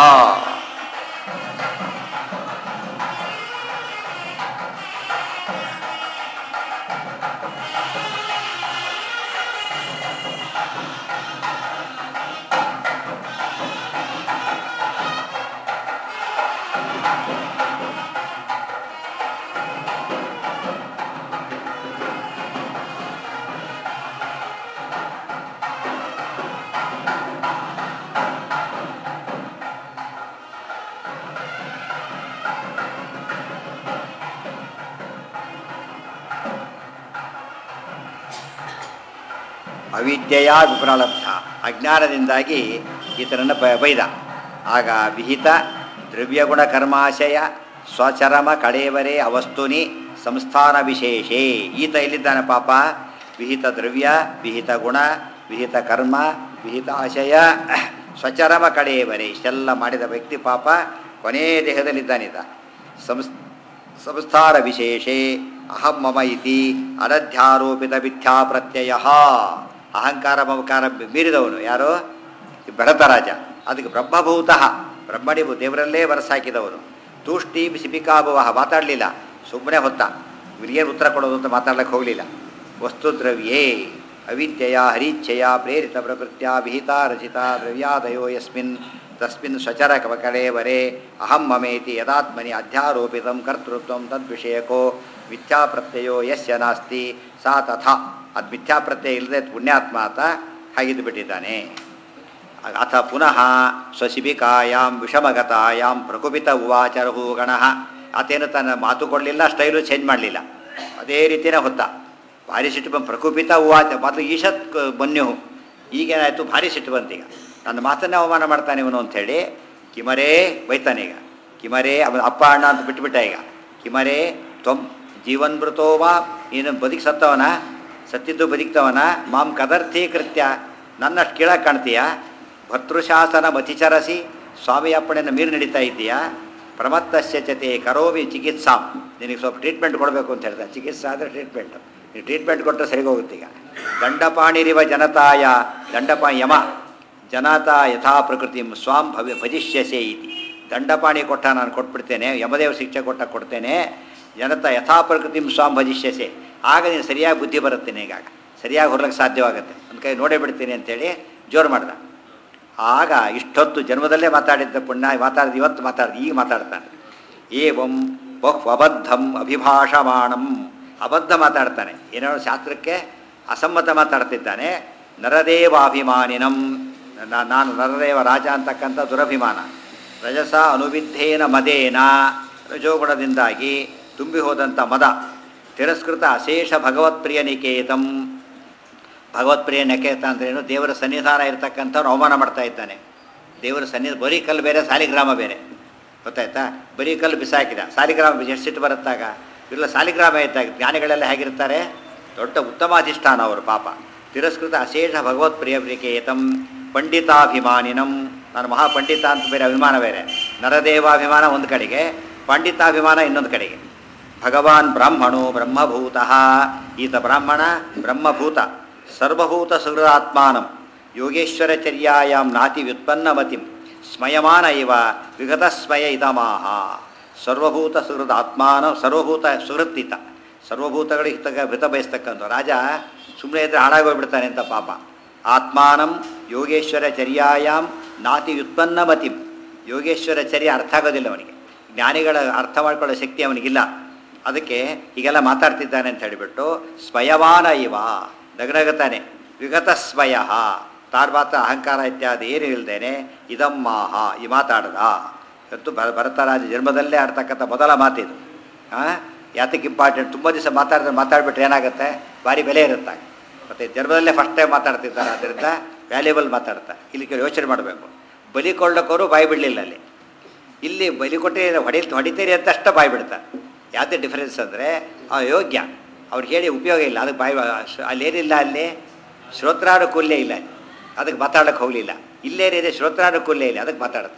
ಅವಿದ್ಯೆಯ ವಿಪ್ರಲಬ್ಧ ಅಜ್ಞಾನದಿಂದಾಗಿ ಈತನನ್ನು ಬ ಬೈದ ಆಗ ವಿಹಿತ ದ್ರವ್ಯಗುಣ ಕರ್ಮಾಶಯ ಸ್ವಚರಮ ಕಡೇವರೆ ಅವಸ್ತುನಿ ಸಂಸ್ಥಾನ ವಿಶೇಷೇ ಈತ ಎಲ್ಲಿದ್ದಾನೆ ಪಾಪ ವಿಹಿತ ದ್ರವ್ಯ ವಿಹಿತ ಗುಣ ವಿಹಿತ ಕರ್ಮ ವಿಹಿತ ಆಶಯ ಸ್ವಚರಮ ಕಡೇವರೆ ಇಷ್ಟೆಲ್ಲ ಮಾಡಿದ ವ್ಯಕ್ತಿ ಪಾಪ ಕೊನೇ ದೇಹದಲ್ಲಿದ್ದಾನಿತ ಸಂಸ್ ಸಂಸ್ಥಾನ ವಿಶೇಷೇ ಅಹಂ ಮಮ ಇತಿ ಅನಧ್ಯಾರೋಪಿತ ಮಿಥ್ಯಾ ಪ್ರತ್ಯಯ ಅಹಂಕಾರ ಮಮಕಾರ ಮೀರಿದವನು ಯಾರು ಈ ಭರತ ರಾಜ ಅದಕ್ಕೆ ಬ್ರಹ್ಮಭೂತಃ ಬ್ರಹ್ಮಣಿ ದೇವರಲ್ಲೇ ಬರಸಾಕಿದವನು ತೂಷ್ಟಿ ಶಿಬಿಕಾಭವ ಮಾತಾಡಲಿಲ್ಲ ಸುಮ್ಮನೆ ಹೊತ್ತ ಇವರಿಗೇನು ಉತ್ತರ ಕೊಡೋದು ಅಂತ ಮಾತಾಡ್ಲಿಕ್ಕೆ ಹೋಗಲಿಲ್ಲ ವಸ್ತು ದ್ರವ್ಯೇ ಅವಿದ್ಯೆಯ ಹರಿಚ್ಛೆಯ ಪ್ರೇರಿತ ಪ್ರಕೃತ್ಯ ವಿಹಿತ ರಚಿತ ದ್ರವ್ಯಾದಯೋ ಯಸ್ಮಿನ್ ತಸ್ಮಿನ್ ಸ್ವಚರ ಕವಕಳೇವರೆ ಅಹಂ ಮಮೇತಿ ಯದಾತ್ಮನಿ ಅಧ್ಯಾರೋಪಿತಂ ಕರ್ತೃತ್ವಂ ತದ್ವಿಷಯಕೋ ಮಿಥ್ಯಾಪ್ರತ್ಯಯೋ ಯಸ್ಯ ನಾಸ್ತಿ ಸಾ ತಥಾ ಅದು ಮಿಥ್ಯಾಪ್ರತ್ಯಯ ಇಲ್ಲದೆ ಪುಣ್ಯಾತ್ಮ ಆತ ಹಾಗಿದ್ದು ಬಿಟ್ಟಿದ್ದಾನೆ ಅಥ ಪುನಃ ಸ್ವಶಿಬಿಕಾಯಾಂ ವಿಷಮಗತಾಯಾಂ ಪ್ರಕುಪಿತ ಉವಾಚ ಗಣ ಆತೇನು ತನ್ನ ಮಾತು ಕೊಡಲಿಲ್ಲ ಸ್ಟೈಲು ಚೇಂಜ್ ಮಾಡಲಿಲ್ಲ ಅದೇ ರೀತಿಯೇ ಹೊತ್ತ ಭಾರಿ ಸಿಟ್ಟು ಬಂದು ಪ್ರಕುಪಿತ ಉವಾಚ ಮೊದಲು ಈಶತ್ ಕ- ಬನ್ಯು ಈಗೇನಾಯಿತು ಭಾರಿ ಸಿಟ್ಟು ಬಂತೀಗ ನನ್ನ ಮಾತನ್ನೇ ಅವಮಾನ ಮಾಡ್ತಾನೆ ಇವನು ಅಂಥೇಳಿ ಕಿಮರೇ ಬೈತಾನೆ ಈಗ ಕಿಮರೇ ಅವನ ಅಪ್ಪ ಅಣ್ಣ ಅಂತ ಬಿಟ್ಬಿಟ್ಟ ಈಗ ಕಿಮರೇ ತ್ವಂ ಜೀವನ್ಮೃತೋ ವಾ ನೀನು ಬದುಕಿ ಸತ್ತವನ ಸತ್ತಿದ್ದು ಬದುಕ್ತವನ ಮಾಂ ಕದರ್ಥೀಕೃತ್ಯ ನನ್ನಷ್ಟು ಕೀಳಾಗಿ ಕಾಣ್ತೀಯ ಭರ್ತೃಶಾಸನ ಮತಿಚರಸಿ ಸ್ವಾಮಿ ಅಪ್ಪಣೆಯನ್ನು ಮೀರಿ ನಡೀತಾ ಇದ್ದೀಯಾ ಪ್ರಮತ್ತಸ್ಯ ಚತೆ ಕರೋಮಿ ಚಿಕಿತ್ಸಾಂ ನಿನಗೆ ಸ್ವಲ್ಪ ಟ್ರೀಟ್ಮೆಂಟ್ ಕೊಡಬೇಕು ಅಂತ ಹೇಳ್ತಾರೆ ಚಿಕಿತ್ಸೆ ಆದರೆ ಟ್ರೀಟ್ಮೆಂಟ್ ನೀವು ಟ್ರೀಟ್ಮೆಂಟ್ ಕೊಟ್ಟರೆ ಸರಿ ಹೋಗುತ್ತೆ ಈಗ ದಂಡಪಾಣಿರಿವ ಜನತಾಯ ದಂಡಪಾಣಿ ಯಮ ಜನಾತ ಯಥಾ ಪ್ರಕೃತಿ ಸ್ವಾಂ ಭವ್ಯ ಭಜಿಷ್ಯಸೆ ಇತಿ ದಂಡಪಾಣಿ ಕೊಟ್ಟ ನಾನು ಕೊಟ್ಬಿಡ್ತೇನೆ ಯಮದೇವ ಶಿಕ್ಷೆ ಕೊಟ್ಟ ಕೊಡ್ತೇನೆ ಜನತ ಯಥಾ ಪ್ರಕೃತಿ ಸ್ವಾಂ ಭಜಿಷ್ಯಸೆ ಆಗ ನೀನು ಸರಿಯಾಗಿ ಬುದ್ಧಿ ಬರುತ್ತೆ ನಿನಗಾಗ ಸರಿಯಾಗಿ ಹೊರಲಿಕ್ಕೆ ಸಾಧ್ಯವಾಗುತ್ತೆ ಒಂದು ಕೈ ನೋಡೇ ಬಿಡ್ತೀನಿ ಅಂತೇಳಿ ಜೋರು ಮಾಡ್ದ ಆಗ ಇಷ್ಟೊತ್ತು ಜನ್ಮದಲ್ಲೇ ಮಾತಾಡಿದ್ದ ಪುಣ್ಯ ಮಾತಾಡಿದ ಇವತ್ತು ಮಾತಾಡಿದ ಈಗ ಮಾತಾಡ್ತಾನೆ ಏವಂ ಬಹು ಅಬದ್ಧಂ ಅಭಿಭಾಷಮಾಣಂ ಅಬದ್ಧ ಮಾತಾಡ್ತಾನೆ ಏನೋ ಶಾಸ್ತ್ರಕ್ಕೆ ಅಸಮ್ಮತ ಮಾತಾಡ್ತಿದ್ದಾನೆ ನರದೇವಾಭಿಮಾನಿನಂ ನಾ- ನಾನು ನರದೇವ ರಾಜ ಅಂತಕ್ಕಂಥ ದುರಭಿಮಾನ ರಜಸ ಅನುವಿದ್ಧೇನ ಮದೇನ ರಜೋಗುಣದಿಂದಾಗಿ ತುಂಬಿ ಹೋದಂಥ ಮದ ತಿರಸ್ಕೃತ ಅಶೇಷ ಭಗವತ್ಪ್ರಿಯ ನಿಕೇತಂ ಭಗವತ್ಪ್ರಿಯ ನಕೇತ ಅಂದ್ರೇನು ದೇವರ ಸನ್ನಿಧಾನ ಇರತಕ್ಕಂಥವ್ನು ಅವಮಾನ ಮಾಡ್ತಾ ಇದ್ದಾನೆ ದೇವರ ಸನ್ನಿಧ ಬರೀ ಕಲ್ಲು ಬೇರೆ ಸಾಲಿಗ್ರಾಮ ಬೇರೆ ಗೊತ್ತಾಯ್ತಾ ಬರೀ ಕಲ್ಲು ಬಿಸಾಕಿದ ಸಾಲಿಗ್ರಾಮ ಬಿಸಿ ಎಷ್ಟು ಸಿಟ್ಟು ಬರುತ್ತಾಗ ಇಲ್ಲ ಸಾಲಿಗ್ರಾಮ ಇದ್ದಾಗ ಜ್ಞಾನಿಗಳೆಲ್ಲ ಹೇಗಿರ್ತಾರೆ ದೊಡ್ಡ ಉತ್ತಮಾಧಿಷ್ಠಾನ ಅವರು ಪಾಪ ತಿರಸ್ಕೃತ ಅಶೇಷ ಭಗವತ್ಪ್ರಿಯ ಪ್ರಿಕೇತಂ ಪಂಡಿತಾಭಿಮಾನಿನಂ ನಾನು ಮಹಾಪಂಡಿತ ಅಂತ ಬೇರೆ ಅಭಿಮಾನ ಬೇರೆ ನರದೇವಾಭಿಮಾನ ಒಂದು ಕಡೆಗೆ ಪಂಡಿತಾಭಿಮಾನ ಇನ್ನೊಂದು ಕಡೆಗೆ ಭಗವಾನ್ ಬ್ರಾಹ್ಮಣೋ ಬ್ರಹ್ಮಭೂತ ಈತ ಬ್ರಾಹ್ಮಣ ಬ್ರಹ್ಮಭೂತ ಸರ್ವಭೂತ ಸುಹೃದಾತ್ಮಾನಂ ಯೋಗೇಶ್ವರಚರ್ಯಾಯಾಂ ನಾತಿ ವ್ಯುತ್ಪನ್ನಮತಿಂ ಸ್ಮಯಮಾನ ಇವ ವಿಗತಸ್ಮಯ ಇದಮಾಹ ಸರ್ವಭೂತ ಸುಹೃದ ಆತ್ಮಾನ ಸರ್ವಭೂತ ಸುಹೃತ್ತಿತ ಸರ್ವಭೂತಗಳಿಗೆ ಹಿತ ಹಿತ ಬಯಸ್ತಕ್ಕಂಥ ರಾಜ ಸುಮ್ಮನೆ ಇದ್ದರೆ ಹಾಳಾಗೋಗ್ಬಿಡ್ತಾನೆ ಅಂತ ಪಾಪ ಆತ್ಮಾನಂ ಯೋಗೇಶ್ವರ ಚರ್ಯಾಯಾಮ್ ನಾತಿ ವ್ಯುತ್ಪನ್ನಮತಿಂ ಯೋಗೇಶ್ವರ ಚರ್ಯ ಅರ್ಥ ಆಗೋದಿಲ್ಲ ಅವನಿಗೆ ಜ್ಞಾನಿಗಳ ಅರ್ಥ ಮಾಡ್ಕೊಳ್ಳೋ ಶಕ್ತಿ ಅವನಿಗಿಲ್ಲ ಅದಕ್ಕೆ ಹೀಗೆಲ್ಲ ಮಾತಾಡ್ತಿದ್ದಾನೆ ಅಂತ ಹೇಳಿಬಿಟ್ಟು ಸ್ವಯಮಾನ ಇವ ನಗನಗತಾನೆ ವಿಗತ ಸ್ವಯ ತಾರ್ಮಾತ ಅಹಂಕಾರ ಇತ್ಯಾದಿ ಏನು ಇಲ್ದೇನೆ ಇದಮ್ಮಾಹ ಈ ಮಾತಾಡದ ಇವತ್ತು ಭರ ಭರತರಾಜ ಜನ್ಮದಲ್ಲೇ ಆಡ್ತಕ್ಕಂಥ ಮೊದಲ ಮಾತಿದು ಹಾಂ ಯಾತಕ್ಕೆ ಇಂಪಾರ್ಟೆಂಟ್ ತುಂಬ ದಿವಸ ಮಾತಾಡಿದ್ರೆ ಮಾತಾಡ್ಬಿಟ್ರೆ ಏನಾಗುತ್ತೆ ಭಾರಿ ಬೆಲೆ ಇರುತ್ತೆ ಮತ್ತು ಜನ್ಮದಲ್ಲೇ ಫಸ್ಟ್ ಟೈಮ್ ಮಾತಾಡ್ತಿದ್ದಾರೆ ಆದ್ದರಿಂದ ವ್ಯಾಲ್ಯೂಬಲ್ ಮಾತಾಡ್ತಾ ಇಲ್ಲಿ ಕೆಲವು ಯೋಚನೆ ಮಾಡಬೇಕು ಬಲಿ ಕೊಳ್ಳೋಕೋರು ಬಾಯಿ ಬಿಡಲಿಲ್ಲ ಅಲ್ಲಿ ಇಲ್ಲಿ ಬಲಿ ಕೊಟ್ಟೆ ಹೊಡಿ ಹೊಡಿತೀರಿ ಅಂತ ಅಷ್ಟೇ ಬಾಯಿ ಬಿಡ್ತಾರೆ ಯಾವುದೇ ಡಿಫರೆನ್ಸ್ ಅಂದರೆ ಆ ಯೋಗ್ಯ ಅವ್ರು ಹೇಳಿ ಉಪಯೋಗ ಇಲ್ಲ ಅದಕ್ಕೆ ಬಾಯಿ ಅಲ್ಲಿ ಏನಿಲ್ಲ ಅಲ್ಲಿ ಶ್ರೋತ್ರಾನುಕೂಲ್ಯ ಇಲ್ಲ ಅಲ್ಲಿ ಅದಕ್ಕೆ ಮಾತಾಡೋಕ್ಕೆ ಹೋಗಲಿಲ್ಲ ಇಲ್ಲೇನಿದೆ ಶ್ರೋತ್ರಾನುಕೂಲ್ಯ ಇಲ್ಲ ಅದಕ್ಕೆ ಮಾತಾಡ್ತಾರೆ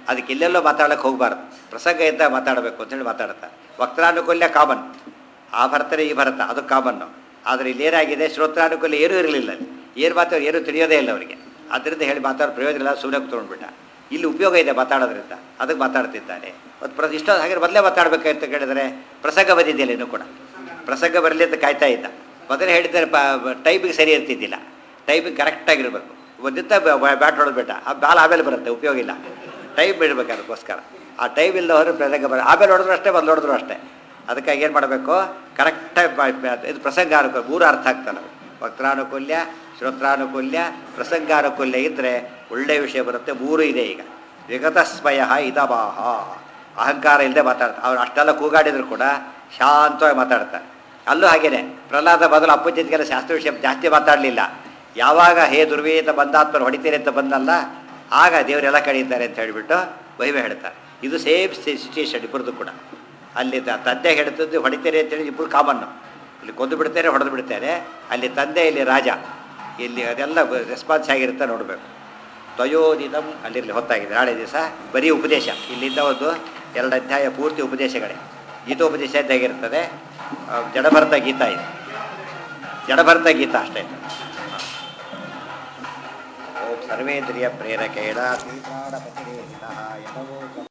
ಅದಕ್ಕೆ ಎಲ್ಲೆಲ್ಲೋ ಮಾತಾಡಕ್ಕೆ ಹೋಗಬಾರ್ದು ಪ್ರಸಂಗ ಇದ್ದ ಮಾತಾಡಬೇಕು ಅಂತೇಳಿ ಮಾತಾಡ್ತಾರೆ ವಕ್ತಾನುಕೂಲ್ಯ ಕಾಮನ್ ಆ ಭರತನೇ ಈ ಭರತ ಅದು ಕಾಮನ್ನು ಆದರೆ ಇಲ್ಲಿ ಏನಾಗಿದೆ ಶ್ರೋತ್ರಾನುಕೂಲ್ಯ ಏನೂ ಇರಲಿಲ್ಲ ಅಲ್ಲಿ ಏನು ಮಾತಾಡ ಏನೂ ತಿಳಿಯೋದೇ ಇಲ್ಲ ಅವರಿಗೆ ಅದರಿಂದ ಹೇಳಿ ಮಾತಾಡೋ ಪ್ರಯೋಜನ ಇಲ್ಲ ಸುಮ್ಮನೆ ಕೂತ್ಕೊಂಡ್ಬಿಟ್ಟ ಇಲ್ಲಿ ಉಪಯೋಗ ಇದೆ ಮಾತಾಡೋದ್ರಿಂದ ಅದಕ್ಕೆ ಮಾತಾಡ್ತಿದ್ದಾನೆ ಮತ್ತು ಪ್ರ ಇಷ್ಟ ಹಾಗೆ ಮೊದಲೇ ಮಾತಾಡಬೇಕಂತ ಕೇಳಿದರೆ ಪ್ರಸಂಗ ಬಂದಿದೆಯಲ್ಲ ಇನ್ನೂ ಕೂಡ ಪ್ರಸಂಗ ಬರಲಿ ಅಂತ ಕಾಯ್ತಾ ಇದ್ದ ಮೊದಲೇ ಹೇಳಿದ್ದಾರೆ ಪ ಟೈಪಿಗೆ ಸರಿ ಇರ್ತಿದ್ದಿಲ್ಲ ಟೈಪಿಂಗ್ ಕರೆಕ್ಟಾಗಿರ್ಬೇಕು ಒಂದಿದ್ದ ಬ್ಯಾಟ್ ಹೊಡೆದ್ಬಿಟ್ಟ ಆ ಬಾಲ್ ಆಮೇಲೆ ಬರುತ್ತೆ ಉಪಯೋಗ ಇಲ್ಲ ಟೈಪ್ ಬಿಡ್ಬೇಕು ಅದಕ್ಕೋಸ್ಕರ ಆ ಟೈಮ್ ಇಲ್ಲದವರು ಪ್ರಸಂಗ ಬರ ಆಮೇಲೆ ಹೊಡೆದ್ರು ಅಷ್ಟೇ ಮೊದಲು ಹೊಡೆದ್ರು ಅಷ್ಟೇ ಅದಕ್ಕಾಗಿ ಏನು ಮಾಡಬೇಕು ಕರೆಕ್ಟಾಗಿ ಇದು ಪ್ರಸಂಗ ಅನುಕೂಲ ಮೂರು ಅರ್ಥ ಆಗ್ತಲ್ಲ ವಕ್ತಾನುಕೂಲ್ಯ ಶ್ರೋತ್ರಾನುಕೂಲ್ಯ ಪ್ರಸಂಗಾನುಕೂಲ್ಯ ಇದ್ದರೆ ಒಳ್ಳೆ ವಿಷಯ ಬರುತ್ತೆ ಮೂರು ಇದೆ ಈಗ ವಿಗತಸ್ಮಯ ಇದಬಾಹ ಅಹಂಕಾರ ಇಲ್ಲದೆ ಮಾತಾಡ್ತಾರೆ ಅವ್ರು ಅಷ್ಟೆಲ್ಲ ಕೂಗಾಡಿದ್ರು ಕೂಡ ಶಾಂತವಾಗಿ ಮಾತಾಡ್ತಾರೆ ಅಲ್ಲೂ ಹಾಗೇನೆ ಪ್ರಹ್ಲಾದ ಬದಲು ಅಪ್ಪುಜ್ಜಿಗೆಲ್ಲ ಶಾಸ್ತ್ರ ವಿಷಯ ಜಾಸ್ತಿ ಮಾತಾಡಲಿಲ್ಲ ಯಾವಾಗ ಹೇ ದುರ್ವೇದ ಬಂದಾತ್ಮರು ಹೊಡಿತೀರಿ ಅಂತ ಬಂದಲ್ಲ ಆಗ ದೇವರೆಲ್ಲ ಕಡಿತಾರೆ ಅಂತ ಹೇಳಿಬಿಟ್ಟು ಮಹಿಮೆ ಹೇಳ್ತಾರೆ ಇದು ಸೇಮ್ ಸಿಚುಯೇಷನ್ ಇಬ್ಬರದು ಕೂಡ ಅಲ್ಲಿ ತ- ತಂದೆ ಹೇಳ್ತದ್ದು ಹೊಡಿತೀರಿ ಅಂತೇಳಿ ಇಬ್ಬರು ಕಾಮನ್ನು ಇಲ್ಲಿ ಕೊಂದು ಬಿಡ್ತೇನೆ ಹೊಡೆದು ಬಿಡ್ತೇನೆ ಅಲ್ಲಿ ತಂದೆ ಇಲ್ಲಿ ರಾಜ ಇಲ್ಲಿ ಅದೆಲ್ಲ ರೆಸ್ಪಾನ್ಸ್ ಆಗಿರುತ್ತೆ ನೋಡಬೇಕು ತ್ವಯೋದಿದಂ ಅಲ್ಲಿರಲಿ ಹೊತ್ತಾಗಿದೆ ನಾಳೆ ದಿವಸ ಬರೀ ಉಪದೇಶ ಇಲ್ಲಿಂದ ಒಂದು ಎರಡು ಅಧ್ಯಾಯ ಪೂರ್ತಿ ಉಪದೇಶಗಳೇ ಗೀತೋಪದೇಶ ಹೇಗಿರ್ತದೆ ಆ, ಜಡಭರತ ಗೀತಾ ಇದೆ ಜಡಭರತ ಗೀತಾ ಅಷ್ಟೇ ಓಂ ಸರ್ವೇಂದ್ರಿಯ ಪ್ರೇರಕೇಣ ಶ್ರೀಪ್ರಾಣಪತಿರೇಹಿತಃ ಯಮೋ